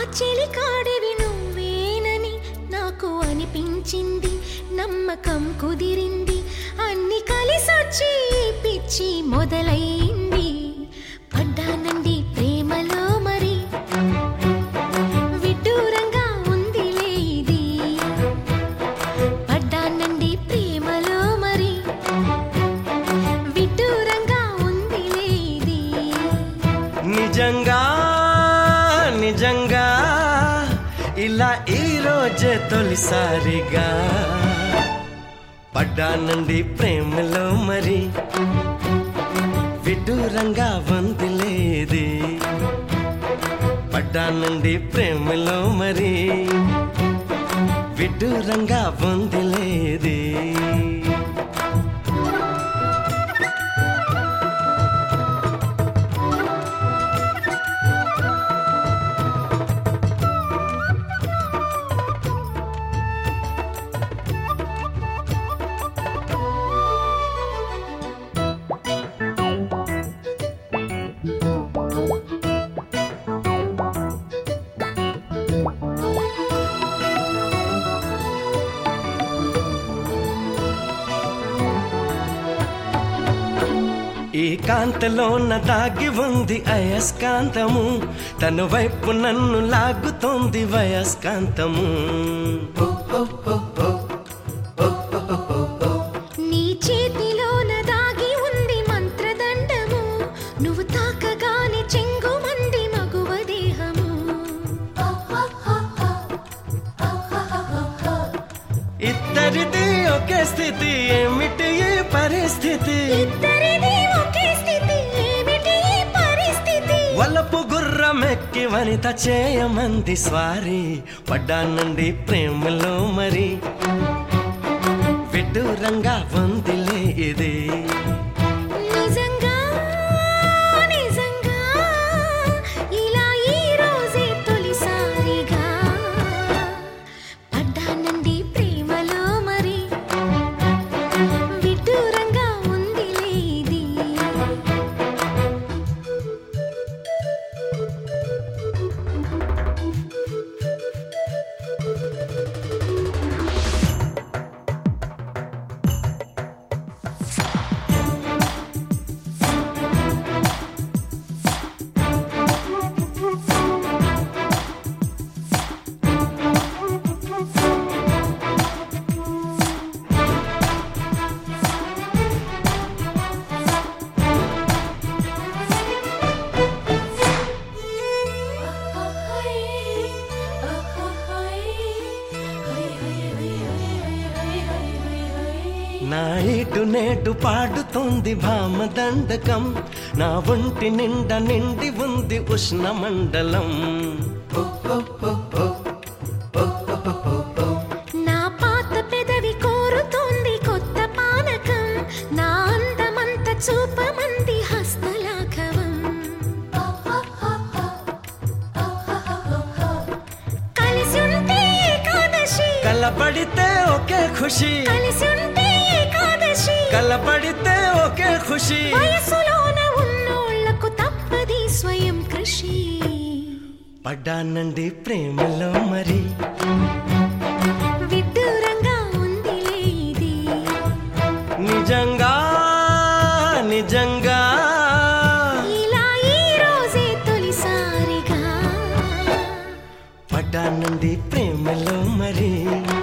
చెలికాడివి నువ్వేనని నాకు అనిపించింది నమ్మకం కుదిరింది అన్ని కలిసొచ్చి ఈ పిచ్చి మొదలైంది పడ్డానండి ప్రేమలో మరి విడ్డూరంగా ఉందిలే ఇది పడ్డానండి ప్రేమలో మరి విడ్డూరంగా ఉందిలే ఇది నిజంగా నిజంగా ఇలా ఈ రోజే తొలిసారిగా పడ్డానండి ప్రేమలో మరి విడ్డూరంగా వందిలేది పడ్డానండి ప్రేమలో మరి విడ్డూరంగా వందిలేది ఈ కాంతలోన దాగి ఉంది అయస్కాంతము తన వైపు నన్ను లాగుతోంది వయస్కాంతము నీ చేతిలోన దాగి ఉంది మంత్రదండము నువ్వు తాకగానే చెంగు మంది మగువ దేహము ఇద్దరిది ఒకే స్థితి ఏమిటి ఈ పరిస్థితి ఇద్దరిది ఒకే స్థితి ఏమిటి ఈ పరిస్థితి వలపు గుర్రమెక్కి వనిత చేయమంది స్వారీ పడ్డానండి ప్రేమలో మరి విడ్డూరంగా వందిలే ఇది నిజంగా నిజంగా ఇలా ఈ రోజే తొలిసారిగా పడ్డానండి ప్రేమలో మరి విడ్డూరంగా ఉందిలే ఇది నా ఇటు నేటు పాడుతోంది భామ దండకం నా ఒంటి నిండా నిండి ఉంది ఉష్ణ మండలం నా పాత పెదవి కోరుతోంది కొత్త పానకం నా అందమంత చూపమంది హస్తలాఘవం కలిసి ఉంటే ఏకాదశి కలపడితే ఒకే ఖుషి కలిసి ఉంటే ఏకాదశి కలపడితే ఒకే ఖుషి వయసులోన ఉన్నోళ్లకు తప్పది స్వయం కృషి పడ్డానండి ప్రేమలో మరి విడ్డూరంగా ఉందిలే ఇది నిజంగా నిజంగా ఇలా ఈ రోజే తొలిసారిగా పడ్డానండి ప్రేమలో మరి